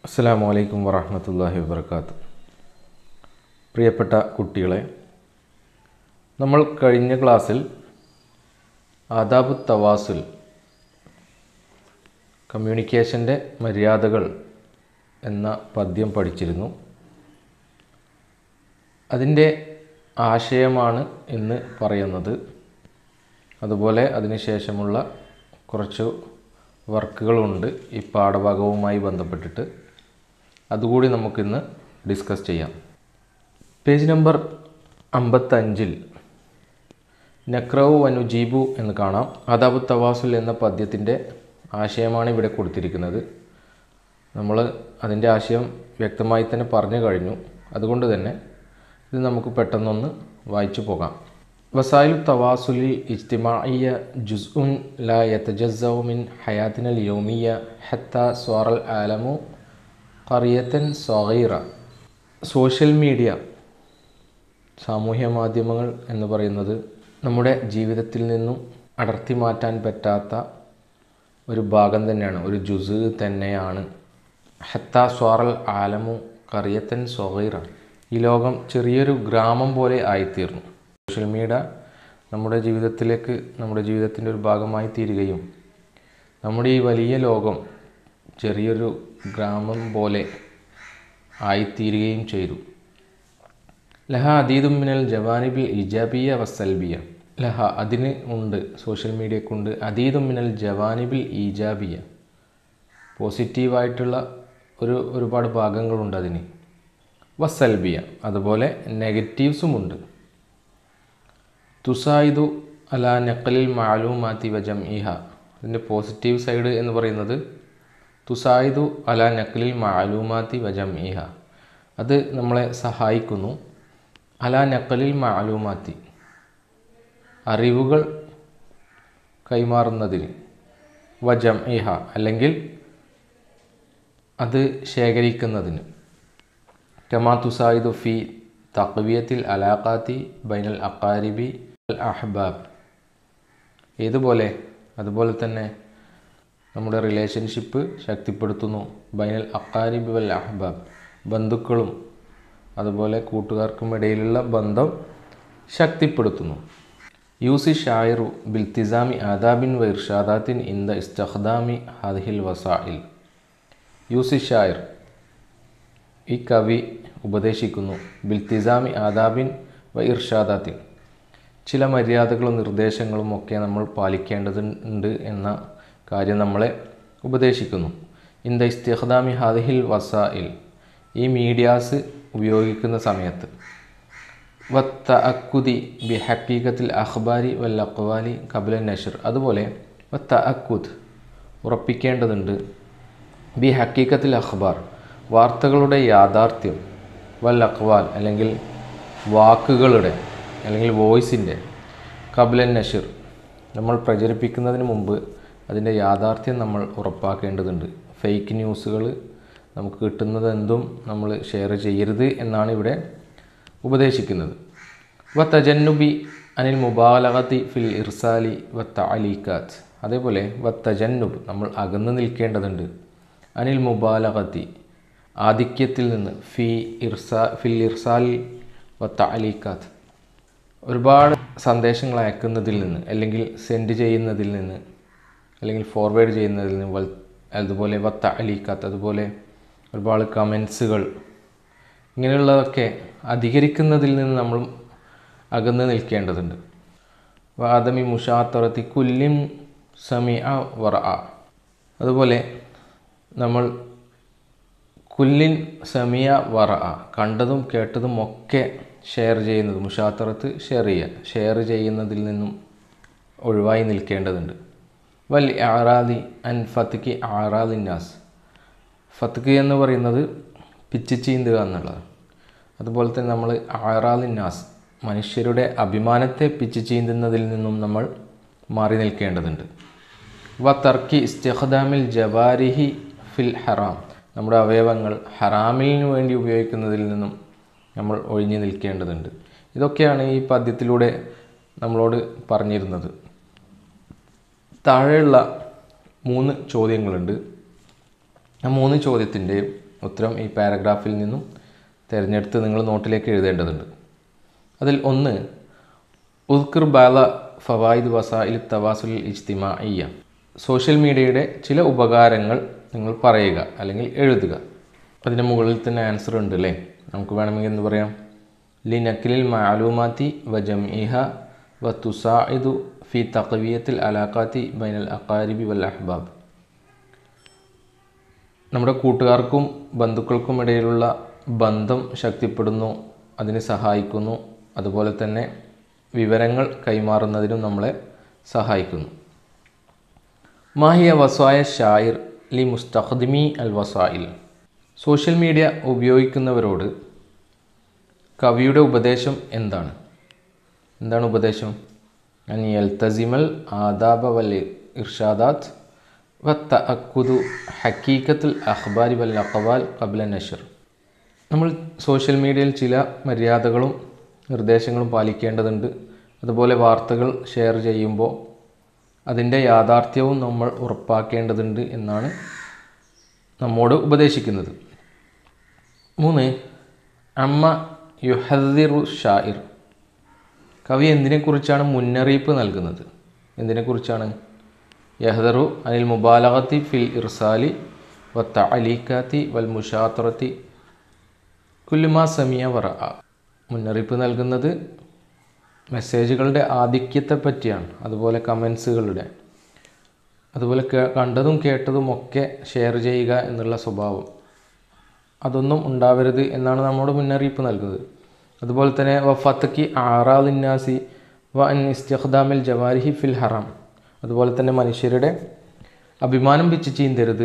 അസ്സാം വലൈക്കും വറഹമത്തല്ലാഹി വാബർക്കാത്തു പ്രിയപ്പെട്ട കുട്ടികളെ നമ്മൾ കഴിഞ്ഞ ക്ലാസ്സിൽ ആദാബ് തവാസുൽ കമ്മ്യൂണിക്കേഷൻ്റെ മര്യാദകൾ എന്ന പദ്യം പഠിച്ചിരുന്നു അതിൻ്റെ ആശയമാണ് ഇന്ന് പറയുന്നത് അതുപോലെ അതിനുശേഷമുള്ള കുറച്ച് വർക്കുകളുണ്ട് ഈ പാഠഭാഗവുമായി ബന്ധപ്പെട്ടിട്ട് അതുകൂടി നമുക്കിന്ന് ഡിസ്കസ് ചെയ്യാം പേജ് നമ്പർ അമ്പത്തഞ്ചിൽ നക്രവു അനുജീബു എന്ന് കാണാം അദാബു തവാസുൽ എന്ന പദ്യത്തിൻ്റെ ആശയമാണ് ഇവിടെ കൊടുത്തിരിക്കുന്നത് നമ്മൾ അതിൻ്റെ ആശയം വ്യക്തമായി തന്നെ പറഞ്ഞു കഴിഞ്ഞു അതുകൊണ്ട് തന്നെ ഇത് നമുക്ക് പെട്ടെന്നൊന്ന് വായിച്ചു പോകാം വസായിലു തവാസുലി ഇജ്തിമാഇയ ജുസ്ഉൻ ലാ യതജസ്സഉ മിൻ ഹയാത്തിനൽ യൗമിയ ഹത്ത സ്വാറൽ ആലമു ഖറിയത്തൻ സ്വഗീറ സോഷ്യൽ മീഡിയ സാമൂഹ്യ മാധ്യമങ്ങൾ എന്ന് പറയുന്നത് നമ്മുടെ ജീവിതത്തിൽ നിന്നും അടർത്തി മാറ്റാൻ പറ്റാത്ത ഒരു ഭാഗം തന്നെയാണ് ഒരു ജുസ് തന്നെയാണ് ഹത്ത സ്വാറൽ ആലമു കറിയത്തൻ സ്വഗീറ ഈ ലോകം ചെറിയൊരു ഗ്രാമം പോലെ ആയിത്തീർന്നു സോഷ്യൽ മീഡിയ നമ്മുടെ ജീവിതത്തിലേക്ക് നമ്മുടെ ജീവിതത്തിൻ്റെ ഒരു ഭാഗമായി തീരുകയും നമ്മുടെ ഈ വലിയ ലോകം ചെറിയൊരു ഗ്രാമം പോലെ ആയിത്തീരുകയും ചെയ്തു ലഹ അതീതും മിനൽ ജവാനിബിൽ ഇജാബിയ വസൽബിയ ലഹ അതിന് ഉണ്ട് സോഷ്യൽ മീഡിയക്കുണ്ട് അതീതും മിനൽ ജവാനിബിൽ ഈജാബിയ പോസിറ്റീവായിട്ടുള്ള ഒരു ഒരുപാട് ഭാഗങ്ങളുണ്ട് അതിന് വസൽബിയ അതുപോലെ നെഗറ്റീവ്സുമുണ്ട് തുസായിദു അല നക്കലിൽ മാലൂമാത്തി വജം ഇഹ അതിൻ്റെ പോസിറ്റീവ് സൈഡ് എന്ന് പറയുന്നത് തുസായിദു അല നക്കലിൽ മാലൂമാത്തി വജം ഇഹ അത് നമ്മളെ സഹായിക്കുന്നു അല നക്കലിൽ മാലൂമാത്തി അറിവുകൾ കൈമാറുന്നതിന് വജം ഇഹ അല്ലെങ്കിൽ അത് ശേഖരിക്കുന്നതിന് കമാ തുസായിദു ഫി തക്വിയത്തിൽ അലാഖാത്തി ബൈനൽ അക്കാരിബി അൽ അഹ്ബാബ് ഏതുപോലെ അതുപോലെ തന്നെ നമ്മുടെ റിലേഷൻഷിപ്പ് ശക്തിപ്പെടുത്തുന്നു ബൈനൽ അക്കാരിബി വൽ അഹ്ബാബ് ബന്ധുക്കളും അതുപോലെ കൂട്ടുകാർക്കും ഇടയിലുള്ള ബന്ധം ശക്തിപ്പെടുത്തുന്നു യൂസി ഷായറു ബിൽത്തിസാമി ആദാബിൻ വ ഇർഷാദാത്തിൻ ഇന്ദ ഇസ്തഖ്ദാമി ഹദിഹിൽ വസായിൽ യൂസി ഷായർ ഈ കവി ഉപദേശിക്കുന്നു ബിൽത്തിസാമി ആദാബിൻ വ ഇർഷാദാത്തിൻ ചില മര്യാദകളും നിർദ്ദേശങ്ങളും ഒക്കെ നമ്മൾ പാലിക്കേണ്ടതുണ്ട് എന്ന കാര്യം നമ്മളെ ഉപദേശിക്കുന്നു ഇൻ ദ ഇസ്തിഖ്ദാമി ഹാദിഹിൽ വസായിൽ ഈ മീഡിയാസ് ഉപയോഗിക്കുന്ന സമയത്ത് വത്ത അക്കുതി ബി ഹക്കീക്കത്തിൽ അഖ്ബാരി വൽ അക്വാലി കബല നഷർ അതുപോലെ വത്ത അക്കുദ് ഉറപ്പിക്കേണ്ടതുണ്ട് ബി ഹക്കീക്കത്തിൽ അഖ്ബാർ വാർത്തകളുടെ യാഥാർത്ഥ്യം വൽ അക്വാൽ അല്ലെങ്കിൽ വാക്കുകളുടെ അല്ലെങ്കിൽ വോയിസിൻ്റെ കബലൻ നഷിർ നമ്മൾ പ്രചരിപ്പിക്കുന്നതിന് മുമ്പ് അതിൻ്റെ യാഥാർത്ഥ്യം നമ്മൾ ഉറപ്പാക്കേണ്ടതുണ്ട് ഫേക്ക് ന്യൂസുകൾ നമുക്ക് കിട്ടുന്നത് എന്തും നമ്മൾ ഷെയർ ചെയ്യരുത് എന്നാണ് ഇവിടെ ഉപദേശിക്കുന്നത് വ തജന്നുബി അനിൽ മുബാലകത്തി ഫിൽ ഇർസാലി വ തഅലീക്കാത്ത് അതേപോലെ വ തജന്നുബ് നമ്മൾ അകന്നു നിൽക്കേണ്ടതുണ്ട് അനിൽ മുബാലകത്തി ആധിക്യത്തിൽ നിന്ന് ഫി ഇർസാ ഫിൽ ഇർസാൽ വ തഅലീക്കാത്ത് ഒരുപാട് സന്ദേശങ്ങൾ അയക്കുന്നതിൽ നിന്ന് അല്ലെങ്കിൽ സെൻഡ് ചെയ്യുന്നതിൽ നിന്ന് അല്ലെങ്കിൽ ഫോർവേഡ് ചെയ്യുന്നതിൽ നിന്ന് വൽ അതുപോലെ വ തഅലീക്കാത്ത് അതുപോലെ ഒരുപാട് കമൻസുകൾ ഇങ്ങനെയുള്ളതൊക്കെ അധികരിക്കുന്നതിൽ നിന്ന് നമ്മൾ അകന്ന് നിൽക്കേണ്ടതുണ്ട് വാദമി മുഷാത്തറത്തി കുല്ലിം സമി അ വറ അതുപോലെ നമ്മൾ കുല്ലിൻ സമിയ വറ കണ്ടതും കേട്ടതും ഒക്കെ ഷെയർ ചെയ്യുന്നത് മുഷാത്തറത്ത് ഷെയർ ചെയ്യുക ഷെയർ ചെയ്യുന്നതിൽ നിന്നും ഒഴിവായി നിൽക്കേണ്ടതുണ്ട് വൽ ആറാദി അൻ ഫത്ക്ക് ആറാദിന്നാസ് ഫത്ക്ക് എന്ന് പറയുന്നത് പിച്ച് ചീന്തുക എന്നുള്ളത് അതുപോലെ തന്നെ നമ്മൾ ആറാദിന്നാസ് മനുഷ്യരുടെ അഭിമാനത്തെ പിച്ച് ചീന്തുന്നതിൽ നിന്നും നമ്മൾ മാറി നിൽക്കേണ്ടതുണ്ട് വ തർക്കി ഇസ്തിഖദാമിൽ ജവാരിഹി ഫിൽ ഹറാം നമ്മുടെ അവയവങ്ങൾ ഹറാമിലിനു വേണ്ടി ഉപയോഗിക്കുന്നതിൽ നിന്നും നമ്മൾ ഒഴിഞ്ഞു നിൽക്കേണ്ടതുണ്ട് ഇതൊക്കെയാണ് ഈ പദ്യത്തിലൂടെ നമ്മളോട് പറഞ്ഞിരുന്നത് താഴെയുള്ള മൂന്ന് ചോദ്യങ്ങളുണ്ട് ആ മൂന്ന് ചോദ്യത്തിൻ്റെ ഉത്തരം ഈ പാരഗ്രാഫിൽ നിന്നും തിരഞ്ഞെടുത്ത് നിങ്ങൾ നോട്ടിലേക്ക് എഴുതേണ്ടതുണ്ട് അതിൽ ഒന്ന് ഉദ്കിർ ബാല ഫവായിദ് വസായിൽ തവാസുൽ ഇജ്തിമാഇയ്യ സോഷ്യൽ മീഡിയയുടെ ചില ഉപകാരങ്ങൾ നിങ്ങൾ പറയുക അല്ലെങ്കിൽ എഴുതുക അതിന് മുകളിൽ തന്നെ ആൻസർ ഉണ്ട് അല്ലേ നമുക്ക് വേണമെങ്കിൽ എന്ന് പറയാം ലി നക്കിലിൽ മാലൂമാത്തി വ ജംഇഹ വ തുസാഇദു ഫി തഖവിയത്തിൽ അലാഖാത്തി ബൈനൽ അക്കാരിബി വൽ അഹ്ബാബ് നമ്മുടെ കൂട്ടുകാർക്കും ബന്ധുക്കൾക്കും ഇടയിലുള്ള ബന്ധം ശക്തിപ്പെടുന്നു അതിന് സഹായിക്കുന്നു അതുപോലെ തന്നെ വിവരങ്ങൾ കൈമാറുന്നതിനും നമ്മളെ സഹായിക്കുന്നു മാഹിയ വസായ ഷായിർ ലി മുസ്തഖ്ദിമി അൽ വസായിൽ സോഷ്യൽ മീഡിയ ഉപയോഗിക്കുന്നവരോട് കവിയുടെ ഉപദേശം എന്താണ് എന്താണ് ഉപദേശം അൻ യൽത്തസിമൽ ആദാബ വൽ ഇർഷാദാത്ത് വത്തഅക്കുദു ഹക്കീക്കത്തുൽ അഖ്ബാരി വൽ അഖവാൽ കബ്ല നഷർ നമ്മൾ സോഷ്യൽ മീഡിയയിൽ ചില മര്യാദകളും നിർദ്ദേശങ്ങളും പാലിക്കേണ്ടതുണ്ട് അതുപോലെ വാർത്തകൾ ഷെയർ ചെയ്യുമ്പോൾ അതിൻ്റെ യാഥാർത്ഥ്യവും നമ്മൾ ഉറപ്പാക്കേണ്ടതുണ്ട് എന്നാണ് നമ്മോട് ഉപദേശിക്കുന്നത് മൂന്ന് അമ്മ യുഹദിറു ഷായിർ കവി എന്തിനെക്കുറിച്ചാണ് മുന്നറിയിപ്പ് നൽകുന്നത് എന്തിനെക്കുറിച്ചാണ് യഹദറു അനിൽ മുബാലകത്തി ഫിൽ ഇർസാലി വ തഅലീക്കാത്തി വൽ മുഷാത്തറത്തി കുല്ലുമാ സമിയ വറ മുന്നറിയിപ്പ് നൽകുന്നത് മെസ്സേജുകളുടെ ആധിക്യത്തെ പറ്റിയാണ് അതുപോലെ കമൻസുകളുടെ അതുപോലെ കേ കണ്ടതും കേട്ടതും ഒക്കെ ഷെയർ ചെയ്യുക എന്നുള്ള സ്വഭാവം അതൊന്നും ഉണ്ടാവരുത് എന്നാണ് നമ്മോട് മുന്നറിയിപ്പ് നൽകുന്നത് അതുപോലെ തന്നെ വഫത്തക്കി ആറാലിന്നാസി വ അൻ ഇസ്തിഖ്ദാമിൽ ജവാരിഹി ഫിൽ ഹറാം അതുപോലെ തന്നെ മനുഷ്യരുടെ അഭിമാനം പിച്ച് ചീന്തരുത്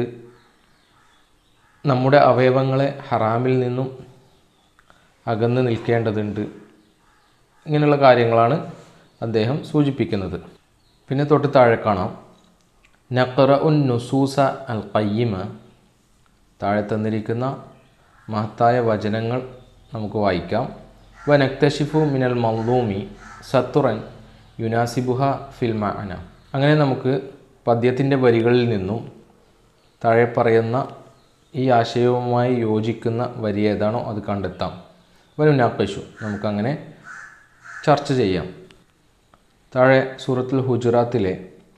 നമ്മുടെ അവയവങ്ങളെ ഹറാമിൽ നിന്നും അകന്ന് നിൽക്കേണ്ടതുണ്ട് ഇങ്ങനെയുള്ള കാര്യങ്ങളാണ് അദ്ദേഹം സൂചിപ്പിക്കുന്നത് പിന്നെ തൊട്ട് താഴെ കാണാം നഖറ ഉൻ നുസൂസ അൽ കയ്യമ താഴെ തന്നിരിക്കുന്ന മഹത്തായ വചനങ്ങൾ നമുക്ക് വായിക്കാം വ നക്തഷിഫു മിനൽ മല്ലൂമി സത്തുറൻ യുനാസിബുഹ ഫിൽ മഅന അങ്ങനെ നമുക്ക് പദ്യത്തിൻ്റെ വരികളിൽ നിന്നും താഴെ പറയുന്ന ഈ ആശയവുമായി യോജിക്കുന്ന വരി ഏതാണോ അത് കണ്ടെത്താം വനുനാക്കശു നമുക്കങ്ങനെ ചർച്ച ചെയ്യാം താഴെ സൂറത്തുൽ ഹുജറാത്തിലെ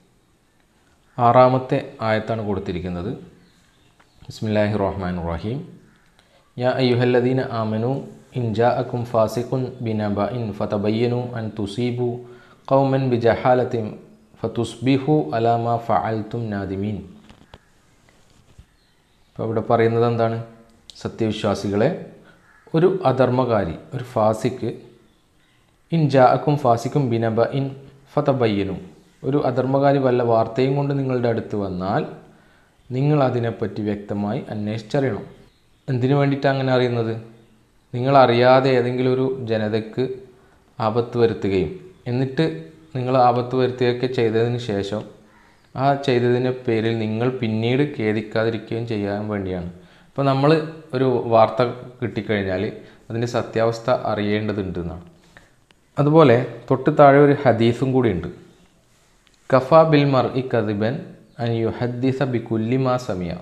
ആറാമത്തെ ആയത്താണ് കൊടുത്തിരിക്കുന്നത് ബിസ്മില്ലാഹി റഹ്മാൻ റഹീം യാ അയ്യുഹല്ലദീന ആമനു ഇൻ ജാഅക്കും ഫാസിഖുൻ ബിനബ ഇൻ ഫതബയ്യനു അൻ തുസീബു ഖൗമൻ ബിജഹാലത്തിൻ ഫതുസ്ബിഹു അലാമ ഫഅൽത്തും നാദിമീൻ അപ്പോൾ ഇവിടെ പറയുന്നത് എന്താണ് സത്യവിശ്വാസികളെ ഒരു അധർമ്മകാരി ഒരു ഫാസിക്ക് ഇൻ ജാഅക്കും ഫാസിക്കും ബിനബ ഇൻ ഫതബയ്യനും ഒരു അധർമ്മകാരി വല്ല വാർത്തയും കൊണ്ട് നിങ്ങളുടെ അടുത്ത് വന്നാൽ നിങ്ങൾ അതിനെപ്പറ്റി വ്യക്തമായി അന്വേഷിച്ചറിയണം എന്തിനു വേണ്ടിയിട്ടാണ് അങ്ങനെ അറിയുന്നത് നിങ്ങൾ അറിയാതെ ഏതെങ്കിലും ഒരു ജനതയ്ക്ക് ആപത്ത് വരുത്തുകയും എന്നിട്ട് നിങ്ങൾ ആപത്ത് വരുത്തുകയൊക്കെ ചെയ്തതിന് ശേഷം ആ ചെയ്തതിൻ്റെ പേരിൽ നിങ്ങൾ പിന്നീട് ഖേദിക്കാതിരിക്കുകയും ചെയ്യാൻ വേണ്ടിയാണ് അപ്പോൾ നമ്മൾ ഒരു വാർത്ത കിട്ടിക്കഴിഞ്ഞാൽ അതിൻ്റെ സത്യാവസ്ഥ അറിയേണ്ടതുണ്ട് എന്നാണ് അതുപോലെ തൊട്ട് താഴെ ഒരു ഹദീസും കൂടിയുണ്ട് കഫ ബിൽ മർ ഇ കദിബൻ അൻ യുഹദ്ദിസ ബി കുല്ലിമാ സമിയ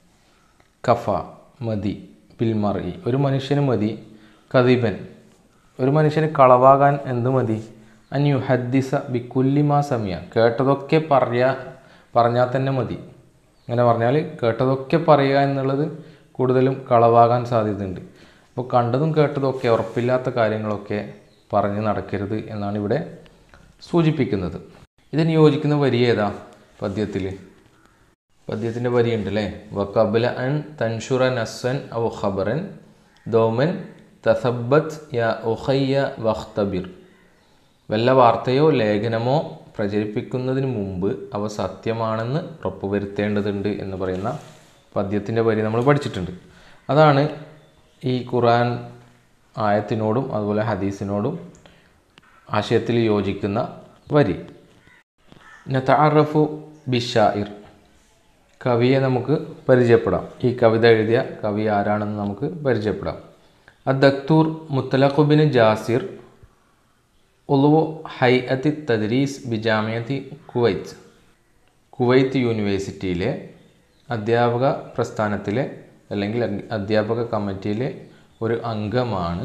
കഫ മതി ബിൽ മർ ഇ ഒരു മനുഷ്യന് മതി കദിബൻ ഒരു മനുഷ്യന് കളവാകാൻ എന്ത് മതി അൻ യുഹദ്ദിസ ബി കുല്ലിമാ സമിയ കേട്ടതൊക്കെ പറയാ പറഞ്ഞാൽ തന്നെ മതി അങ്ങനെ പറഞ്ഞാൽ കേട്ടതൊക്കെ പറയുക എന്നുള്ളത് കൂടുതലും കളവാകാൻ സാധ്യതയുണ്ട് അപ്പോൾ കണ്ടതും കേട്ടതും ഒക്കെ ഉറപ്പില്ലാത്ത കാര്യങ്ങളൊക്കെ പറഞ്ഞ് നടക്കരുത് എന്നാണ് ഇവിടെ സൂചിപ്പിക്കുന്നത് ഇതിന് യോജിക്കുന്ന വരി ഏതാ പദ്യത്തിൽ പദ്യത്തിൻ്റെ വരിയുണ്ട് അല്ലേ വക്കബല അൻ തൻഷുറ നസ്സൻ ഔ ഖബറൻ ദോമൻ തസബത്ത് യ ഉഹയ്യ വഖ്തബിർ വല്ല വാർത്തയോ ലേഖനമോ പ്രചരിപ്പിക്കുന്നതിന് മുമ്പ് അവ സത്യമാണെന്ന് ഉറപ്പുവരുത്തേണ്ടതുണ്ട് എന്ന് പറയുന്ന പദ്യത്തിൻ്റെ വരി നമ്മൾ പഠിച്ചിട്ടുണ്ട് അതാണ് ഈ ഖുറാൻ ആയത്തിനോടും അതുപോലെ ഹദീസിനോടും ആശയത്തിൽ യോജിക്കുന്ന വരി നതാറഫു ബിഷായിർ കവിയെ നമുക്ക് പരിചയപ്പെടാം ഈ കവിത എഴുതിയ കവി ആരാണെന്ന് നമുക്ക് പരിചയപ്പെടാം അദ്ദക്തൂർ മുത്തലഖുബിന് ജാസിർ ഉളുവു ഹൈ അത്തി തദ്രീസ് ബിജാമിയത്തി കുവൈത്ത് കുവൈത്ത് യൂണിവേഴ്സിറ്റിയിലെ അധ്യാപക പ്രസ്ഥാനത്തിലെ അല്ലെങ്കിൽ അഗ്- അധ്യാപക കമ്മിറ്റിയിലെ ഒരു അംഗമാണ്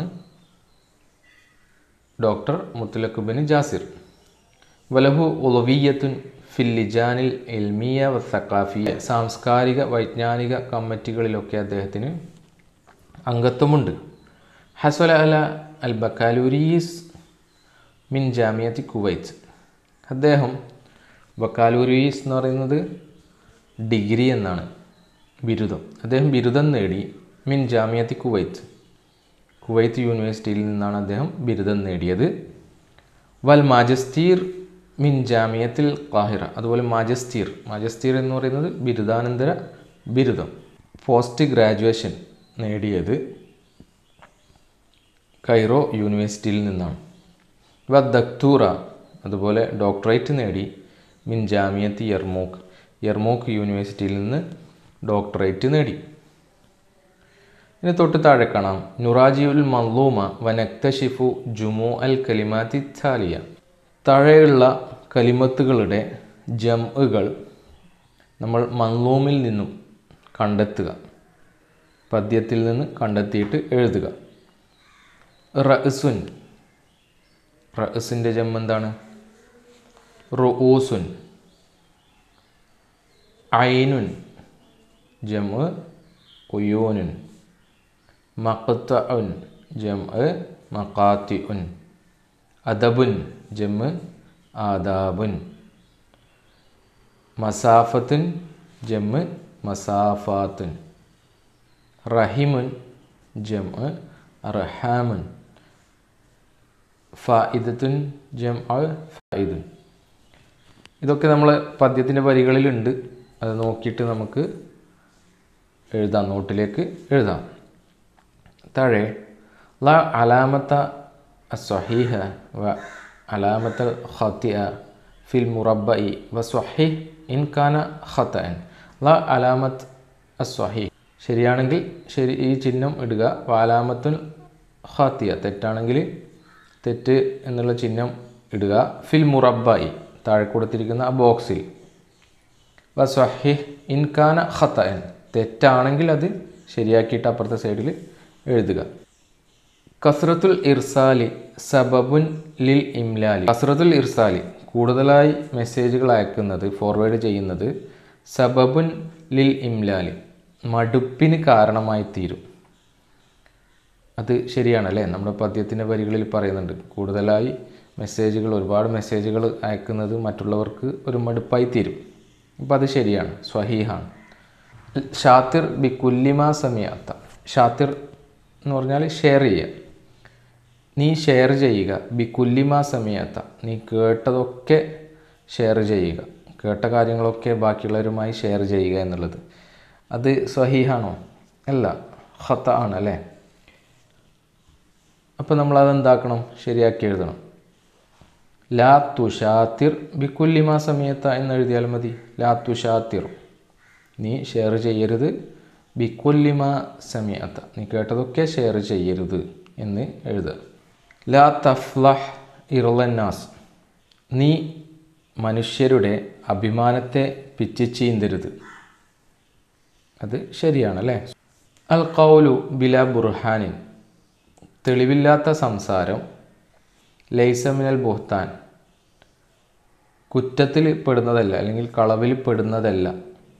ഡോക്ടർ മുത്തലഖ് ബിൻ ജാസിർ വലഹു ഉളവിയത്തുൻ ഫിൽ ലിജാനിൽ എൽമിയ വ സഖാഫിയ സാംസ്കാരിക വൈജ്ഞാനിക കമ്മിറ്റികളിലൊക്കെ അദ്ദേഹത്തിന് അംഗത്വമുണ്ട് ഹസ്വല അല അൽ ബക്കാലൂരീസ് മിൻ ജാമിയത്തി കുവൈത്ത് അദ്ദേഹം ബക്കാലൂരീസ് എന്ന് പറയുന്നത് ഡിഗ്രി എന്നാണ് ബിരുദം അദ്ദേഹം ബിരുദം നേടി മിൻ ജാമിയത്തി കുവൈത്ത് കുവൈത്ത് യൂണിവേഴ്സിറ്റിയിൽ നിന്നാണ് അദ്ദേഹം ബിരുദം നേടിയത് വൽ മാജസ്തീർ മിൻ ജാമിയത്തിൽ കാഹിറ അതുപോലെ മാജസ്തീർ മാജസ്തീർ എന്ന് പറയുന്നത് ബിരുദാനന്തര ബിരുദം പോസ്റ്റ് ഗ്രാജുവേഷൻ നേടിയത് കൈറോ യൂണിവേഴ്സിറ്റിയിൽ നിന്നാണ് വ ദക്തൂറ അതുപോലെ ഡോക്ടറേറ്റ് നേടി മിൻ ജാമിയത്ത് യർമൂക്ക് യർമൂക്ക് യൂണിവേഴ്സിറ്റിയിൽ നിന്ന് ഡോക്ടറേറ്റ് നേടി ഇനി തൊട്ട് താഴെ കാണാം നുറാജിയുൽ മല്ലൂമ വനക്തഷിഫു ജുമു അൽ കലിമാത്തി താലിയ താഴെയുള്ള കലിമത്തുകളുടെ ജംഉകൾ നമ്മൾ മൻലൂമിൽ നിന്നും കണ്ടെത്തുക പദ്യത്തിൽ നിന്ന് കണ്ടെത്തിയിട്ട് എഴുതുക റഅസുൻ റഅസിൻ്റെ ജം എന്താണ് റുഊസുൻ ഐനുൻ ജം ഉയൂനുൻ മഖ്തഉൻ ജം മഖാത്തിഉൻ അദബുൻ ജം ആദാബുൻ മസാഫത്തുൻ ജം മസാഫാത്തുൻ റഹിമുൻ ജം അർഹാമുൻ ഫായിദത്തുൻ ജം ഫായിദുൻ ഇതൊക്കെ നമ്മൾ പദ്യത്തിൻ്റെ വരികളിലുണ്ട് അത് നോക്കിയിട്ട് നമുക്ക് എഴുതാം നോട്ടിലേക്ക് എഴുതാം താഴെ ല അലാമത്ത അസ്വഹീഹ വ അലാമത്ത ഖത്തിയ ഫിൽ മുറബഇ വ സ്വഹീഹ് ഇൻ കാന ഖത്തൻ ല അലാമത്ത് അസ്വഹീഹ് ശരിയാണെങ്കിൽ ശരി ഈ ചിഹ്നം ഇടുക വ അലാമത്തുൽ ഖാത്തിയ തെറ്റാണെങ്കിൽ തെറ്റ് എന്നുള്ള ചിഹ്നം ഇടുക ഫിൽ മുറബഇ താഴെ കൊടുത്തിരിക്കുന്ന ആ ബോക്സിൽ വ സ്വഹീഹ് ഇൻ കാന ഖത്തൻ തെറ്റാണെങ്കിൽ അത് ശരിയാക്കിയിട്ട് അപ്പുറത്തെ സൈഡിൽ എഴുതുക കസ്രത്തുൽ ഇർസാലി സബബുൻ ലിൽ ഇംലാലി കസ്രത്തുൽ ഇർസാലി കൂടുതലായി മെസ്സേജുകൾ അയക്കുന്നത് ഫോർവേഡ് ചെയ്യുന്നത് സബബുൻ ലിൽ ഇംലാലി മടുപ്പിന് കാരണമായി തീരും അത് ശരിയാണല്ലേ നമ്മുടെ പദ്യത്തിൻ്റെ വരികളിൽ പറയുന്നുണ്ട് കൂടുതലായി മെസ്സേജുകൾ ഒരുപാട് മെസ്സേജുകൾ അയക്കുന്നത് മറ്റുള്ളവർക്ക് ഒരു മടുപ്പായി തീരും അപ്പോൾ അത് ശരിയാണ് സ്വഹീഹാണ് ഷാത്തിർ ബി കുല്ലിമ സമയത്ത ഷാത്തിർ എന്ന് പറഞ്ഞാൽ ഷെയർ ചെയ്യുക നീ ഷെയർ ചെയ്യുക ബി കുല്ലിമ സമയത്ത നീ കേട്ടതൊക്കെ ഷെയർ ചെയ്യുക കേട്ട കാര്യങ്ങളൊക്കെ ബാക്കിയുള്ളവരുമായി ഷെയർ ചെയ്യുക എന്നുള്ളത് അത് സ്വഹീഹാണോ അല്ല ഹത്ത ആണ് അല്ലേ അപ്പോൾ നമ്മൾ അതെന്താക്കണം ശരിയാക്കി എഴുതണം ലാ തുഷാത്തിർ ബി കുല്ലിമ സമയത്ത എന്ന് എഴുതിയാൽ മതി ലാ തുഷാത്തിർ നീ ഷെയർ ചെയ്യരുത് ബിക്കുല്ലിമ സമയത്ത നീ കേട്ടതൊക്കെ ഷെയർ ചെയ്യരുത് എന്ന് എഴുതുക ലാ തഫ്ലഹ് ഇർലന്നാസ് നീ മനുഷ്യരുടെ അഭിമാനത്തെ പിച്ചിച്ചീന്തരുത് അത് ശരിയാണല്ലേ അൽ കൗലു ബില ബുർഹാനിൻ തെളിവില്ലാത്ത സംസാരം ലൈസമിനൽ ബുഹ്താൻ കുറ്റത്തിൽ പെടുന്നതല്ല അല്ലെങ്കിൽ കളവിൽ പെടുന്നതല്ല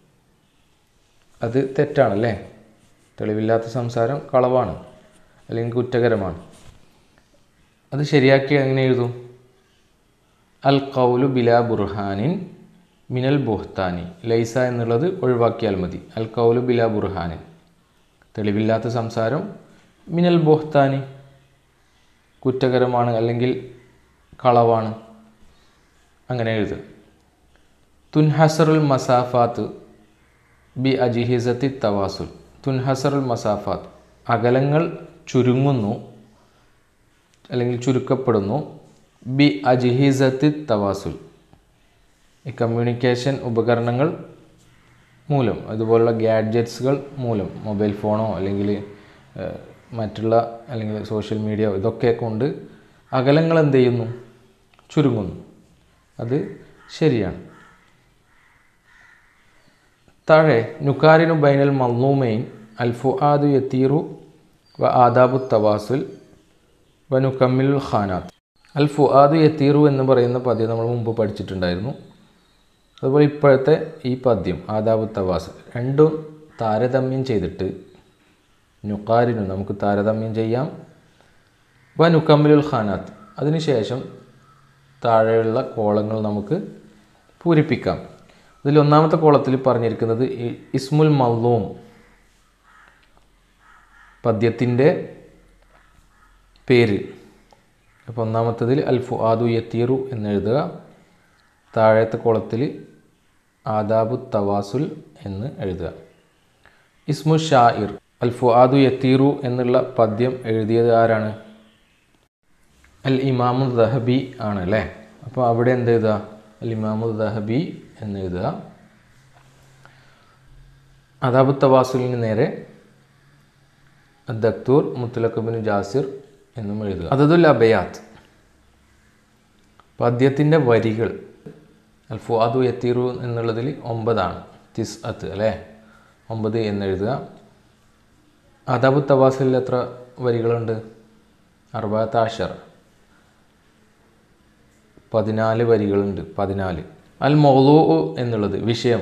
അത് തെറ്റാണല്ലേ തെളിവില്ലാത്ത സംസാരം കളവാണ് അല്ലെങ്കിൽ കുറ്റകരമാണ് അത് ശരിയാക്കി എങ്ങനെ എഴുതും അൽ കൗലു ബിലാ ബുർഹാനിൻ മിനൽ ബുഹ്താനി ലൈസ എന്നുള്ളത് ഒഴിവാക്കിയാൽ മതി അൽ കൗലു ബിലാ ബുർഹാനിൻ തെളിവില്ലാത്ത സംസാരം മിനൽ ബുഹ്താനി കുറ്റകരമാണ് അല്ലെങ്കിൽ കളവാണ് അങ്ങനെ എഴുതുക തുൻഹസറുൽ മസാഫാത്ത് ബി അജിഹിസത്തി തവാസുൽ തുൻഹസറുൽ മസാഫാത്ത് അകലങ്ങൾ ചുരുങ്ങുന്നു അല്ലെങ്കിൽ ചുരുക്കപ്പെടുന്നു ബി അജിഹിസത്തി തവാസുൽ ഈ കമ്മ്യൂണിക്കേഷൻ ഉപകരണങ്ങൾ മൂലം അതുപോലുള്ള ഗാഡ്ജറ്റ്സുകൾ മൂലം മൊബൈൽ ഫോണോ അല്ലെങ്കിൽ ഏഹ്, മറ്റുള്ള അല്ലെങ്കിൽ സോഷ്യൽ മീഡിയ ഇതൊക്കെ കൊണ്ട് അകലങ്ങൾ എന്ത് ചെയ്യുന്നു ചുരുങ്ങുന്നു അത് ശരിയാണ് താഴെ നുക്കാരിനു ബൈനൽ മല്ലൂമൈൻ അൽ ഫുആദു യത്തീറു വ ആദാബു തവാസുൽ വനുക്കമ്മിൽ ഖാനാത്ത് അൽ ഫുആദു യത്തീറു എന്ന് പറയുന്ന പദ്യം നമ്മൾ മുമ്പ് പഠിച്ചിട്ടുണ്ടായിരുന്നു അതുപോലെ ഇപ്പോഴത്തെ ഈ പദ്യം ആദാബു തവാസ് രണ്ടും താരതമ്യം ചെയ്തിട്ട് നുക്കാരിനു നമുക്ക് താരതമ്യം ചെയ്യാം വ നുക്കമ്മിലുൽ ഖാനാത്ത് അതിനുശേഷം താഴെയുള്ള കോളങ്ങൾ നമുക്ക് പൂരിപ്പിക്കാം ഇതിൽ ഒന്നാമത്തെ കോളത്തിൽ പറഞ്ഞിരിക്കുന്നത് ഈ ഇസ്മുൽ മല്ലൂം പദ്യത്തിൻ്റെ പേര് അപ്പോൾ ഒന്നാമത്തതിൽ അൽ ഫുആദു യത്തീറു എന്നെഴുതുക താഴത്തെ കോളത്തിൽ ആദാബു തവാസുൽ എന്ന് എഴുതുക ഇസ്മു ഷായിർ അൽ ഫുആദു യത്തീറു എന്നുള്ള പദ്യം എഴുതിയത് ആരാണ് അൽ ഇമാമു ദഹബി ആണ് അല്ലേ അപ്പോൾ അവിടെ എന്ത് എഴുതുക അൽ ഇമാമു ദഹബി എന്ന് എഴുതുക അദാബു തവാസുലിന് നേരെ ദക്തൂർ മുത്തലക്കബിന് ജാസിർ എന്നും എഴുതുക അതതുൽ അബയാത്ത് പദ്യത്തിൻ്റെ വരികൾ അൽ ഫുആദു യത്തീറു എന്നുള്ളതിൽ ഒമ്പതാണ് തിസ് അത്ത് അല്ലേ ഒമ്പത് എന്നെഴുതുക അദാബു തവാസിൽ എത്ര വരികളുണ്ട് അറുപത്ത് ആഷർ പതിനാല് വരികളുണ്ട് പതിനാല് അൽ മൗലൂ എന്നുള്ളത് വിഷയം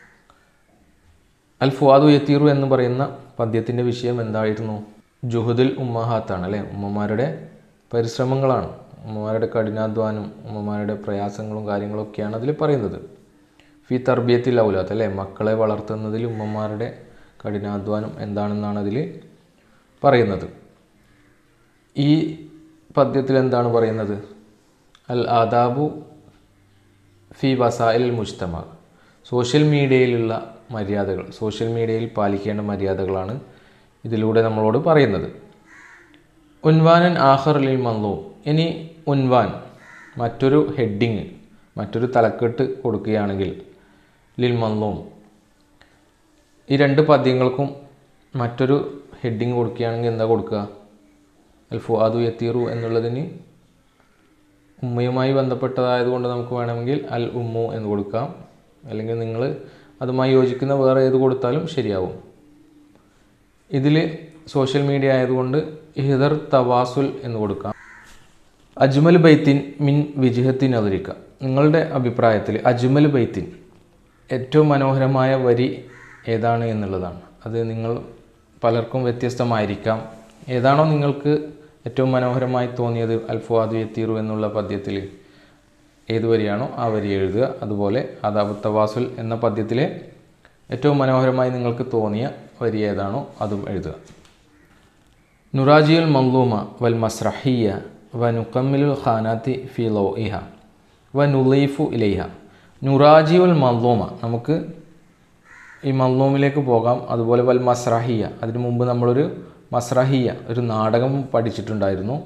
അൽ ഫുആദു യത്തീറു എന്ന് പറയുന്ന പദ്യത്തിൻ്റെ വിഷയം എന്തായിരുന്നു ജുഹുദുൽ ഉമ്മഹാത്താണ് അല്ലേ ഉമ്മമാരുടെ പരിശ്രമങ്ങളാണ് ഉമ്മമാരുടെ കഠിനാധ്വാനം ഉമ്മമാരുടെ പ്രയാസങ്ങളും കാര്യങ്ങളൊക്കെയാണ് അതിൽ പറയുന്നത് ഫി തർബിയത്തിൽ ഔലാത്ത് അല്ലേ മക്കളെ വളർത്തുന്നതിൽ ഉമ്മമാരുടെ കഠിനാധ്വാനം എന്താണെന്നാണ് അതിൽ പറയുന്നത് ഈ പദ്യത്തിൽ എന്താണ് പറയുന്നത് അൽ ആദാബു ഫി വസായിൽ മുജ്തമ സോഷ്യൽ മീഡിയയിലുള്ള മര്യാദകൾ സോഷ്യൽ മീഡിയയിൽ പാലിക്കേണ്ട മര്യാദകളാണ് ഇതിലൂടെ നമ്മളോട് പറയുന്നത് ഉൻവാനൻ ആഹർ ലിൽ മന്ലൂ ഇനി ഉൻവാൻ മറ്റൊരു ഹെഡിങ് മറ്റൊരു തലക്കെട്ട് കൊടുക്കുകയാണെങ്കിൽ ലിൽ മന്ലൂം ഈ രണ്ട് പദ്യങ്ങൾക്കും മറ്റൊരു ഹെഡിങ് കൊടുക്കുകയാണെങ്കിൽ എന്താ കൊടുക്കുക അൽ ഫുആദു യത്തീറു എന്നുള്ളതിന് ഉമ്മയുമായി ബന്ധപ്പെട്ടതായതുകൊണ്ട് നമുക്ക് വേണമെങ്കിൽ അൽ ഉമ്മു എന്ന് കൊടുക്കാം അല്ലെങ്കിൽ നിങ്ങൾ അതുമായി യോജിക്കുന്ന വേറെ ഏത് കൊടുത്താലും ശരിയാവും ഇതിൽ സോഷ്യൽ മീഡിയ ആയതുകൊണ്ട് ഹിദർ തവാസുൽ എന്ന് കൊടുക്കാം അജ്മൽ ബൈത്തിൻ മിൻ വിജിഹത്തിൻ അതിരിക്ക നിങ്ങളുടെ അഭിപ്രായത്തിൽ അജ്മൽ ബൈത്തിൻ ഏറ്റവും മനോഹരമായ വരി ഏതാണ് എന്നുള്ളതാണ് അത് നിങ്ങൾ പലർക്കും വ്യത്യസ്തമായിരിക്കാം ഏതാണോ നിങ്ങൾക്ക് ഏറ്റവും മനോഹരമായി തോന്നിയത് അൽഫുവാദു യത്തീറു എന്നുള്ള പദ്യത്തിൽ ഏത് വരിയാണോ ആ വരി എഴുതുക അതുപോലെ അദാബു തവാസുൽ എന്ന പദ്യത്തിലെ ഏറ്റവും മനോഹരമായി നിങ്ങൾക്ക് തോന്നിയ വരി ഏതാണോ അതും എഴുതുക നുറാജിയുൽ മംലൂമ വൽ മസ്രഹിയ വ നുക്കമ്മിലുൽ ഖാനാത്തി ഫി ലോ ഇഹ വ നുലീഫു ഇലൈഹ നുറാജിയുൽ മംലൂമ നമുക്ക് ഈ മംലൂമിലേക്ക് പോകാം അതുപോലെ വൽ മസ്രഹിയ അതിനു മുമ്പ് നമ്മളൊരു മസ്രഹിയ ഒരു നാടകം പഠിച്ചിട്ടുണ്ടായിരുന്നു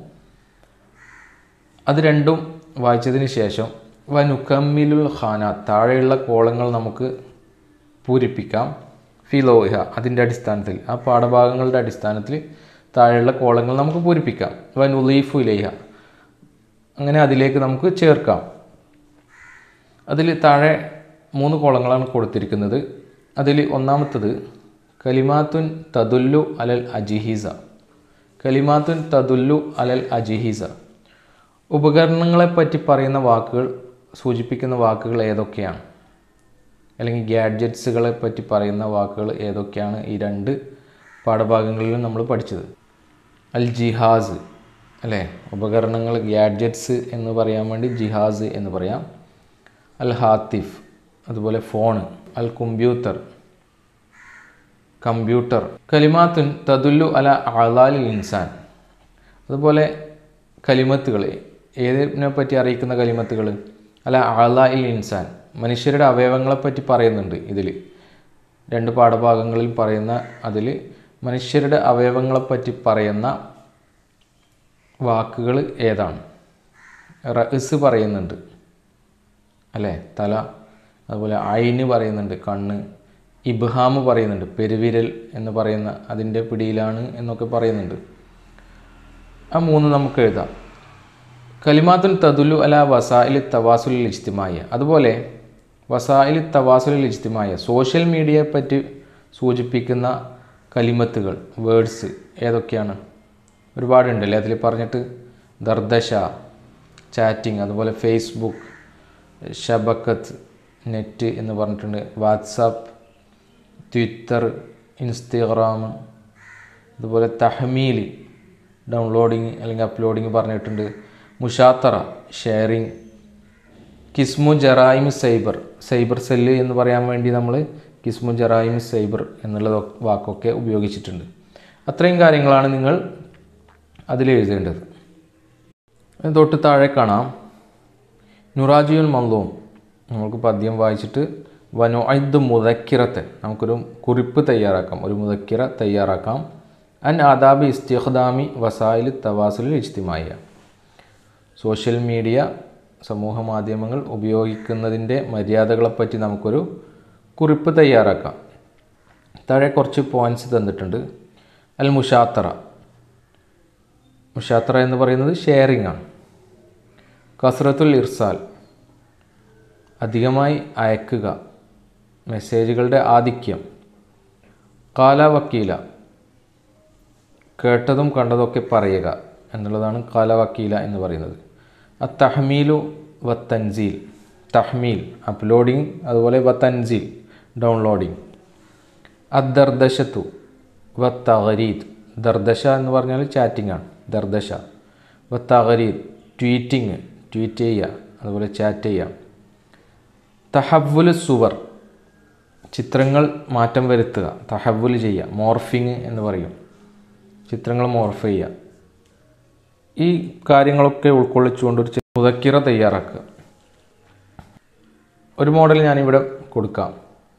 അത് രണ്ടും വായിച്ചതിന് ശേഷം വ നുക്കമ്മിലുൽ ഖാന താഴെയുള്ള കോളങ്ങൾ നമുക്ക് പൂരിപ്പിക്കാം ഫിലോഹ അതിൻ്റെ അടിസ്ഥാനത്തിൽ ആ പാഠഭാഗങ്ങളുടെ അടിസ്ഥാനത്തിൽ താഴെയുള്ള കോളങ്ങൾ നമുക്ക് പൂരിപ്പിക്കാം വ നുലീഫു ഇലേഹ അങ്ങനെ അതിലേക്ക് നമുക്ക് ചേർക്കാം അതിൽ താഴെ മൂന്ന് കോളങ്ങളാണ് കൊടുത്തിരിക്കുന്നത് അതിൽ ഒന്നാമത്തത് കലിമാത്തുൻ തദുല്ലു അലൽ അജിഹീസ കലിമാത്തുൻ തദുല്ലു അലൽ അജിഹീസ ഉപകരണങ്ങളെപ്പറ്റി പറയുന്ന വാക്കുകൾ സൂചിപ്പിക്കുന്ന വാക്കുകൾ ഏതൊക്കെയാണ് അല്ലെങ്കിൽ ഗാഡ്ജറ്റ്സുകളെ പറ്റി പറയുന്ന വാക്കുകൾ ഏതൊക്കെയാണ് ഈ രണ്ട് പാഠഭാഗങ്ങളിലും നമ്മൾ പഠിച്ചത് അൽ ജിഹാസ് അല്ലേ ഉപകരണങ്ങൾ ഗാഡ്ജറ്റ്സ് എന്ന് പറയാൻ വേണ്ടി ജിഹാസ് എന്ന് പറയാം അൽ ഹാത്തിഫ് അതുപോലെ ഫോൺ അൽ കമ്പ്യൂട്ടർ കമ്പ്യൂട്ടർ കലിമാത്തുൻ തദുല്ലു അല അലാലിൽ ഇൻസാൻ അതുപോലെ കലിമത്തുകൾ ഏതിനെ പറ്റി അറിയിക്കുന്ന കലിമത്തുകൾ അല അലായിൽ ഇൻസാൻ മനുഷ്യരുടെ അവയവങ്ങളെപ്പറ്റി പറയുന്നുണ്ട് ഇതിൽ രണ്ട് പാഠഭാഗങ്ങളിൽ പറയുന്ന അതിൽ മനുഷ്യരുടെ അവയവങ്ങളെപ്പറ്റി പറയുന്ന വാക്കുകൾ ഏതാണ് റസ് പറയുന്നുണ്ട് അല്ലേ തല അതുപോലെ ഐന് പറയുന്നുണ്ട് കണ്ണ് ഇബ്ഹാമ് പറയുന്നുണ്ട് പെരുവിരൽ എന്ന് പറയുന്ന അതിൻ്റെ പിടിയിലാണ് എന്നൊക്കെ പറയുന്നുണ്ട് ആ മൂന്ന് നമുക്ക് എഴുതാം കലിമാത്തുൽ തദുലു അല വസായിൽ തവാസുൽ ഇജ്തിമായ അതുപോലെ വസായിൽ തവാസുൽ ഇജ്തിമായ സോഷ്യൽ മീഡിയയെ പറ്റി സൂചിപ്പിക്കുന്ന കലിമത്തുകൾ വേർഡ്സ് ഏതൊക്കെയാണ് ഒരുപാടുണ്ടല്ലേ അതിൽ പറഞ്ഞിട്ട് ദർദശ ചാറ്റിംഗ് അതുപോലെ ഫേസ്ബുക്ക് ഷബക്കത്ത് നെറ്റ് എന്ന് പറഞ്ഞിട്ടുണ്ട് വാട്സാപ്പ് ട്വിറ്റർ ഇൻസ്റ്റഗ്രാം അതുപോലെ തഹമീൽ ഡൗൺലോഡിങ് അല്ലെങ്കിൽ അപ്ലോഡിങ് പറഞ്ഞിട്ടുണ്ട് മുഷാത്തറ ഷെയറിങ് കിസ്മു ജറായിം സൈബർ സൈബർ സെല്ല് എന്ന് പറയാൻ വേണ്ടി നമ്മൾ കിസ്മു ജറായിം സൈബർ എന്നുള്ള വാക്കൊക്കെ ഉപയോഗിച്ചിട്ടുണ്ട് അത്രയും കാര്യങ്ങളാണ് നിങ്ങൾ അതിൽ എഴുതേണ്ടത് തൊട്ട് താഴെ കാണാം നുറാജുൽ മന്ദവും നമുക്ക് പദ്യം വായിച്ചിട്ട് വനോ ഐദ് മുതക്കിറത്തെ നമുക്കൊരു കുറിപ്പ് തയ്യാറാക്കാം ഒരു മുതക്കിറ തയ്യാറാക്കാം അൻ ആദാബി ഇസ്തിഖ്ദാമി വസായിൽ തവാസുലിൽ ഇജ്തിമായ സോഷ്യൽ മീഡിയ സമൂഹ മാധ്യമങ്ങൾ ഉപയോഗിക്കുന്നതിൻ്റെ മര്യാദകളെപ്പറ്റി നമുക്കൊരു കുറിപ്പ് തയ്യാറാക്കാം താഴെ കുറച്ച് പോയിൻറ്റ്സ് തന്നിട്ടുണ്ട് അൽ മുഷാത്തറ മുഷാത്തറ എന്ന് പറയുന്നത് ഷെയറിംഗ് ആണ് കസ്രത്തുൽ ഇർസാൽ അധികമായി അയക്കുക മെസ്സേജുകളുടെ ആധിക്യം കാലവക്കീല കേട്ടതും കണ്ടതൊക്കെ പറയുക എന്നുള്ളതാണ് കാലവക്കീല എന്ന് പറയുന്നത് അ തഹ്മീലു വ തൻസീൽ തഹ്മീൽ അപ്ലോഡിങ് അതുപോലെ വ തൻസീൽ ഡൗൺലോഡിങ് അദർദശത്തു വ തഗരീദ് ദർദശ എന്ന് പറഞ്ഞാൽ ചാറ്റിംഗ് ആണ് ദർദശ വ തഗരീദ് ട്വീറ്റിംഗ് ട്വീറ്റ് ചെയ്യുക അതുപോലെ ചാറ്റ് ചെയ്യുക തഹവ്വുൽ സുവർ ചിത്രങ്ങൾ മാറ്റം വരുത്തുക തഹവ്വുൽ ചെയ്യുക മോർഫിങ് എന്ന് പറയും ചിത്രങ്ങൾ മോർഫ് ചെയ്യുക ഈ കാര്യങ്ങളൊക്കെ ഉൾക്കൊള്ളിച്ചുകൊണ്ട് ഒരു മുതക്കിറ തയ്യാറാക്കുക ഒരു മോഡൽ ഞാനിവിടെ കൊടുക്കാം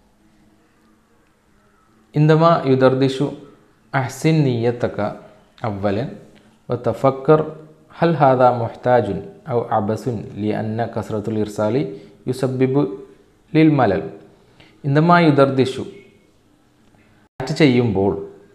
ഇന്ദമ യുദർദിഷു അഹ്സിൻ നീയത്തക്ക അവലൻ വ തഫക്കർ ഹൽ ഹാദ മൊഹ്താജുൻ ഔ അബസുൻ ലി അന്ന കസ്രത്തുൽ ഇർസാലി യുസബിബു ലിൽ മലൽ ഇന്ദമ യുദർദിഷു ചാറ്റ് ചെയ്യുമ്പോൾ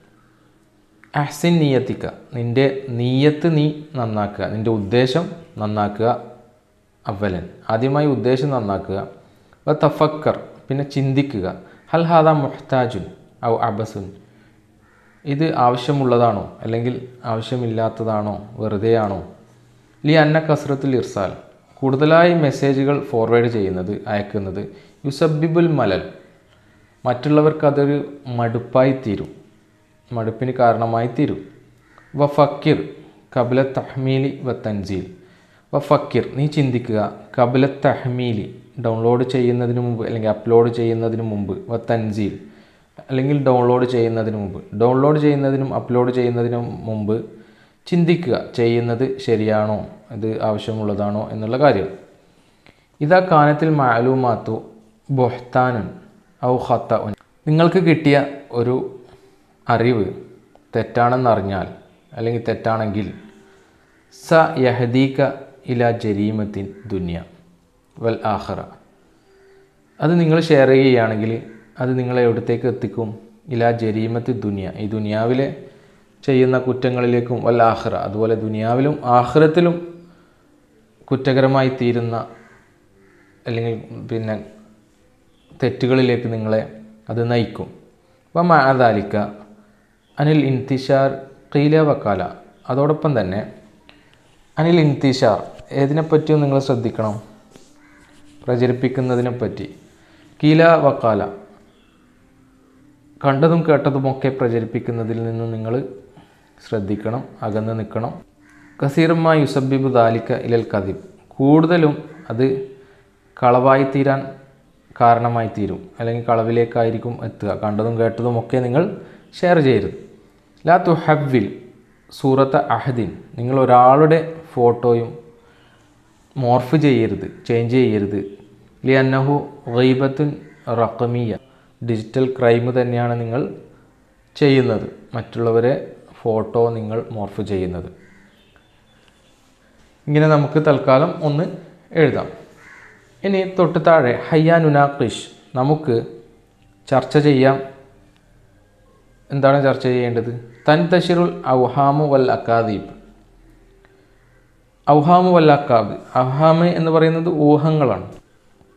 അഹ്സിൻ നീയത്തിക്ക നിൻ്റെ നീയത്ത് നീ നന്നാക്കുക നിൻ്റെ ഉദ്ദേശം നന്നാക്കുക അവലൻ ആദ്യമായി ഉദ്ദേശം നന്നാക്കുക വ തഫക്കർ പിന്നെ ചിന്തിക്കുക ഹൽ ഹാദ മുഹ്താജുൻ ഔ അബസുൻ ഇത് ആവശ്യമുള്ളതാണോ അല്ലെങ്കിൽ ആവശ്യമില്ലാത്തതാണോ വെറുതെയാണോ ലി അന്ന കസ്രത്തുൽ ഇർസാൽ കൂടുതലായി മെസ്സേജുകൾ ഫോർവേഡ് ചെയ്യുന്നത് അയക്കുന്നത് യുസബിബുൽ മലൽ മറ്റുള്ളവർക്ക് അതൊരു മടുപ്പായി തീരും മടുപ്പിന് കാരണമായി തീരും വ ഫക്കിർ കബല തഹ്മീലി വ തൻസീൽ വ ഫക്കിർ നീ ചിന്തിക്കുക കബല തഹ്മീലി ഡൗൺലോഡ് ചെയ്യുന്നതിന് മുമ്പ് അല്ലെങ്കിൽ അപ്ലോഡ് ചെയ്യുന്നതിന് മുമ്പ് വ തൻസീൽ അല്ലെങ്കിൽ ഡൗൺലോഡ് ചെയ്യുന്നതിന് മുമ്പ് ഡൗൺലോഡ് ചെയ്യുന്നതിനും അപ്ലോഡ് ചെയ്യുന്നതിനും മുമ്പ് ചിന്തിക്കുക ചെയ്യുന്നത് ശരിയാണോ ഇത് ആവശ്യമുള്ളതാണോ എന്നുള്ള കാര്യം ഇതാ കാനത്തിൽ മാലൂമാത്തു ബൊഹ്താനൻ ഔ ഖത്ത നിങ്ങൾക്ക് കിട്ടിയ ഒരു അറിവ് തെറ്റാണെന്നറിഞ്ഞാൽ അല്ലെങ്കിൽ തെറ്റാണെങ്കിൽ സ യഹദീക ഇല ജരീമത്തിൻ ദുനിയ വൽ ആഹറ അത് നിങ്ങൾ ഷെയർ ചെയ്യുകയാണെങ്കിൽ അത് നിങ്ങളെ എവിടത്തേക്ക് എത്തിക്കും ഇല ജരീമത്തി ദുനിയ ഈ ദുനിയാവിലെ ചെയ്യുന്ന കുറ്റങ്ങളിലേക്കും വൽ ആഹ്റ അതുപോലെ ദുനിയാവിലും ആഹ്റത്തിലും കുറ്റകരമായി തീരുന്ന അല്ലെങ്കിൽ പിന്നെ തെറ്റുകളിലേക്ക് നിങ്ങളെ അത് നയിക്കും അപ്പം മാതാലിക്ക അനിൽ ഇൻതിഷാർ കീല വക്കാല അതോടൊപ്പം തന്നെ അനിൽ ഇൻതിഷാർ ഏതിനെപ്പറ്റിയും നിങ്ങൾ ശ്രദ്ധിക്കണം പ്രചരിപ്പിക്കുന്നതിനെപ്പറ്റി കീല വക്കാല കണ്ടതും കേട്ടതുമൊക്കെ പ്രചരിപ്പിക്കുന്നതിൽ നിന്ന് നിങ്ങൾ ശ്രദ്ധിക്കണം അകന്ന് നിൽക്കണം കസീറമ്മ യുസബിബ് ദാലിക്ക ഇലൽ കദിബ് കൂടുതലും അത് കളവായി തീരാൻ കാരണമായി തീരും അല്ലെങ്കിൽ കളവിലേക്കായിരിക്കും എത്തുക കണ്ടതും കേട്ടതും ഒക്കെ നിങ്ങൾ ഷെയർ ചെയ്യരുത് ലാ തു ഹവ്വിൽ സൂറത്ത് അഹദിൻ നിങ്ങൾ ഒരാളുടെ ഫോട്ടോയും മോർഫ് ചെയ്യരുത് ചേഞ്ച് ചെയ്യരുത് ലി അന്നഹു ഗൈബത്തുൻ റക്കമിയ ഡിജിറ്റൽ ക്രൈം തന്നെയാണ് നിങ്ങൾ ചെയ്യുന്നത് മറ്റുള്ളവരെ ഫോട്ടോ നിങ്ങൾ മോർഫ് ചെയ്യുന്നത് ഇങ്ങനെ നമുക്ക് തൽക്കാലം ഒന്ന് എഴുതാം ഇനി തൊട്ട് താഴെ ഹയ്യാനുനാഖിഷ് നമുക്ക് ചർച്ച ചെയ്യാം എന്താണ് ചർച്ച ചെയ്യേണ്ടത് തൻതഷിറുൽ ഔഹാമു വൽ അക്കാദീബ് ഔഹാമു വൽ അക്കാബ് ഔഹാമ് എന്ന് പറയുന്നത് ഊഹങ്ങളാണ്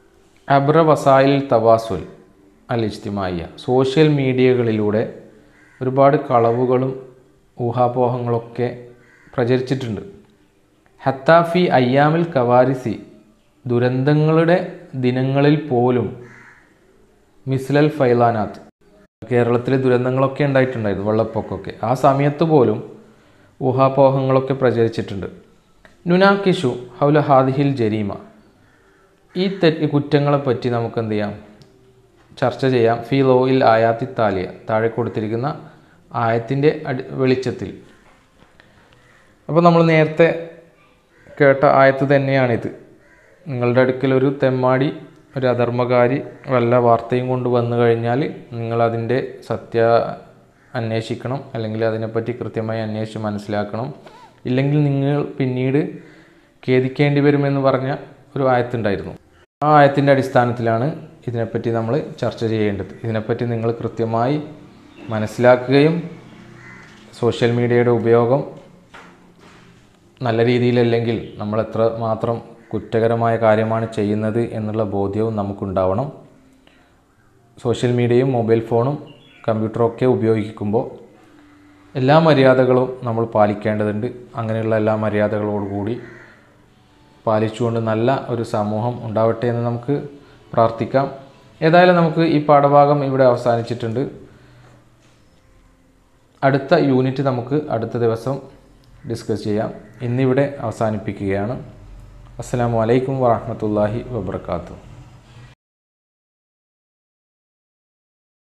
അബ്ര വസായിൽ തവാസുൽ അൽ ഇജ്തിമായ സോഷ്യൽ മീഡിയകളിലൂടെ ഒരുപാട് കളവുകളും ഊഹാപോഹങ്ങളൊക്കെ പ്രചരിച്ചിട്ടുണ്ട് ഹത്താഫി അയ്യാമിൽ കവാരിസി ദുരന്തങ്ങളുടെ ദിനങ്ങളിൽ പോലും മിസ്ലൽ ഫൈലാനാത്ത് കേരളത്തിൽ ദുരന്തങ്ങളൊക്കെ ഉണ്ടായിട്ടുണ്ടായിരുന്നു വെള്ളപ്പൊക്കമൊക്കെ ആ സമയത്ത് പോലും ഊഹാപോഹങ്ങളൊക്കെ പ്രചരിച്ചിട്ടുണ്ട് നുനാക്കിഷു ഹൗല ഹാദിഹിൽ ജരീമ ഈ തെറ്റ് കുറ്റങ്ങളെപ്പറ്റി നമുക്ക് എന്ത് ചെയ്യാം ചർച്ച ചെയ്യാം ഫി ലോയിൽ ആയാത്തി താലിയ താഴെ കൊടുത്തിരിക്കുന്ന ആയത്തിൻ്റെ അടി വെളിച്ചത്തിൽ അപ്പോൾ നമ്മൾ നേരത്തെ കേട്ട ആയത്ത് തന്നെയാണിത് നിങ്ങളുടെ അടുക്കൽ ഒരു തെമ്മാടി ഒരു അധർമ്മകാരി വല്ല വാർത്തയും കൊണ്ട് വന്നു കഴിഞ്ഞാൽ നിങ്ങളതിൻ്റെ സത്യ അന്വേഷിക്കണം അല്ലെങ്കിൽ അതിനെപ്പറ്റി കൃത്യമായി അന്വേഷിച്ച് മനസ്സിലാക്കണം ഇല്ലെങ്കിൽ നിങ്ങൾ പിന്നീട് ഖേദിക്കേണ്ടി വരുമെന്ന് പറഞ്ഞ ഒരു ആയത്തുണ്ടായിരുന്നു ആ ആയത്തിൻ്റെ അടിസ്ഥാനത്തിലാണ് ഇതിനെപ്പറ്റി നമ്മൾ ചർച്ച ചെയ്യേണ്ടത് ഇതിനെപ്പറ്റി നിങ്ങൾ കൃത്യമായി മനസ്സിലാക്കുകയും സോഷ്യൽ മീഡിയയുടെ ഉപയോഗം നല്ല രീതിയിലല്ലെങ്കിൽ നമ്മൾ എത്ര മാത്രം കുറ്റകരമായ കാര്യമാണ് ചെയ്യുന്നത് എന്നുള്ള ബോധ്യവും നമുക്കുണ്ടാവണം സോഷ്യൽ മീഡിയയും മൊബൈൽ ഫോണും കമ്പ്യൂട്ടറും ഒക്കെ ഉപയോഗിക്കുമ്പോൾ എല്ലാ മര്യാദകളും നമ്മൾ പാലിക്കേണ്ടതുണ്ട് അങ്ങനെയുള്ള എല്ലാ മര്യാദകളോടുകൂടി പാലിച്ചുകൊണ്ട് നല്ല ഒരു സമൂഹം ഉണ്ടാവട്ടെ എന്ന് നമുക്ക് പ്രാർത്ഥിക്കാം ഏതായാലും നമുക്ക് ഈ പാഠഭാഗം ഇവിടെ അവസാനിച്ചിട്ടുണ്ട് അടുത്ത യൂണിറ്റ് നമുക്ക് അടുത്ത ദിവസം ഡിസ്കസ് ചെയ്യാം ഇന്നിവിടെ അവസാനിപ്പിക്കുകയാണ് അസ്സാം വലൈക്കും വാഹമത്തല്ലാഹി വബർക്കാത്തു